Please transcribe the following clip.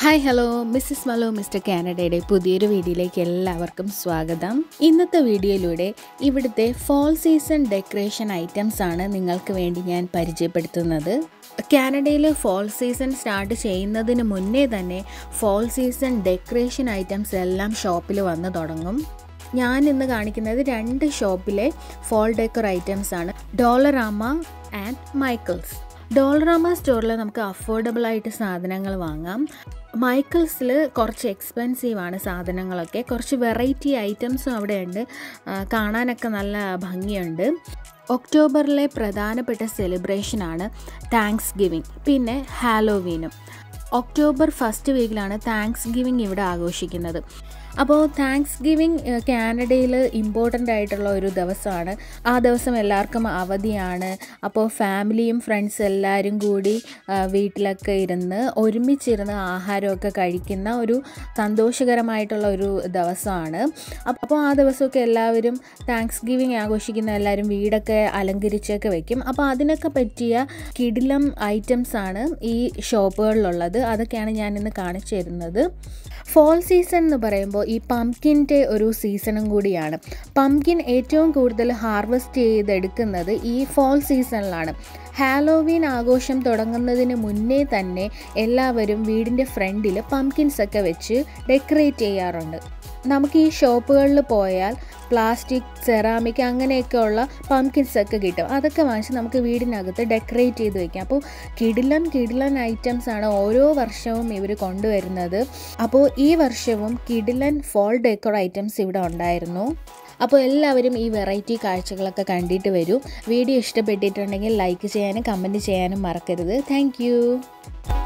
hi hello Mrs മലോ mister കാനഡയുടെ പുതിയൊരു വീഡിയോയിലേക്ക് എല്ലാവർക്കും സ്വാഗതം ഇന്നത്തെ വീഡിയോയിലൂടെ ഇവിടുത്തെ ഫോൾ സീസൺ ഡെക്കറേഷൻ ഐറ്റംസ് ആണ് നിങ്ങൾക്ക് വേണ്ടി ഞാൻ പരിചയപ്പെടുത്തുന്നത് കാനഡയിൽ ഫോൾ സീസൺ സ്റ്റാർട്ട് ചെയ്യുന്നതിന് മുന്നേ തന്നെ ഫോൾ സീസൺ ഡെക്കറേഷൻ ഐറ്റംസ് എല്ലാം ഷോപ്പിൽ വന്ന് തുടങ്ങും ഞാൻ ഇന്ന് കാണിക്കുന്നത് രണ്ട് ഷോപ്പിലെ ഫോൾ ഡെക്കർ ഐറ്റംസ് ആണ് ഡോളറാമ ആൻഡ് മൈക്കിൾസ് ഡോളറാമ സ്റ്റോറിൽ നമുക്ക് അഫോർഡബിൾ ആയിട്ട് സാധനങ്ങൾ വാങ്ങാം മൈക്കിൾസിൽ കുറച്ച് എക്സ്പെൻസീവ് ആണ് സാധനങ്ങളൊക്കെ കുറച്ച് വെറൈറ്റി ഐറ്റംസും അവിടെ ഉണ്ട് ആ, കാണാനൊക്കെ നല്ല ഭംഗിയുണ്ട് ഒക്ടോബറിലെ പ്രധാനപ്പെട്ട സെലിബ്രേഷനാണ് താങ്ക്സ് ഗിവിങ് പിന്നെ ഹാലോവീനും ഒക്ടോബർ ഫസ്റ്റ് വീക്കിലാണ് താങ്ക്സ് ഗിവിങ് ഇവിടെ ആഘോഷിക്കുന്നത് അപ്പോൾ താങ്ക്സ് ഗിവിങ് കാനഡയിൽ ഇമ്പോർട്ടൻ്റ് ആയിട്ടുള്ള ഒരു ദിവസമാണ് ആ ദിവസം എല്ലാവർക്കും അവധിയാണ് അപ്പോൾ ഫാമിലിയും ഫ്രണ്ട്സ് എല്ലാവരും കൂടി ആ, വീട്ടിലൊക്കെ ഇരുന്ന് ഒരുമിച്ചിരുന്ന് ആഹാരമൊക്കെ കഴിക്കുന്ന ഒരു സന്തോഷകരമായിട്ടുള്ള ഒരു ദിവസമാണ് അപ്പോൾ ആ ദിവസമൊക്കെ എല്ലാവരും താങ്ക്സ് ഗിവിങ് ആഘോഷിക്കുന്ന എല്ലാവരും വീടൊക്കെ അലങ്കരിച്ചൊക്കെ വെക്കും അപ്പോൾ അതിനൊക്കെ പറ്റിയ കിടിലം ഐറ്റംസ് ആണ് ഈ ഷോപ്പുകളിലുള്ളത് അതൊക്കെയാണ് ഞാൻ ഇന്ന് കാണിച്ചു തരുന്നത് ഫോൾ സീസൺ എന്ന് പറയുമ്പോൾ ഈ പംകിൻ്റെ ഒരു സീസണും കൂടിയാണ് പംകിൻ ഏറ്റവും കൂടുതൽ ഹാർവെസ്റ്റ് ചെയ്തെടുക്കുന്നത് ഈ ഫോൾ സീസണിലാണ് ഹാലോവീൻ ആഘോഷം തുടങ്ങുന്നതിന് മുന്നേ തന്നെ എല്ലാവരും വീടിൻ്റെ ഫ്രണ്ടിൽ പംകിൻസ് ഒക്കെ വെച്ച് ഡെക്കറേറ്റ് ചെയ്യാറുണ്ട് നമുക്ക് ഈ ഷോപ്പുകളിൽ പോയാൽ പ്ലാസ്റ്റിക് സെറാമിക് അങ്ങനെയൊക്കെയുള്ള പംകിൻസ് ഒക്കെ കിട്ടും അതൊക്കെ വാങ്ങിച്ച് നമുക്ക് വീടിനകത്ത് ഡെക്കറേറ്റ് ചെയ്ത് വെക്കാം അപ്പോൾ കിടിലൻ കിടിലൻ ഐറ്റംസ് ആണ് ഓരോ വർഷവും ഇവർ കൊണ്ടുവരുന്നത് അപ്പോൾ ഈ വർഷവും കിടിലൻ ഫോൾ ഡെക്കോർ ഐറ്റംസ് ഇവിടെ ഉണ്ടായിരുന്നു അപ്പോൾ എല്ലാവരും ഈ വെറൈറ്റി കാഴ്ചകളൊക്കെ കണ്ടിട്ട് വരൂ വീഡിയോ ഇഷ്ടപ്പെട്ടിട്ടുണ്ടെങ്കിൽ ലൈക്ക് ചെയ്യാനും കമൻറ്റ് ചെയ്യാനും മറക്കരുത് താങ്ക്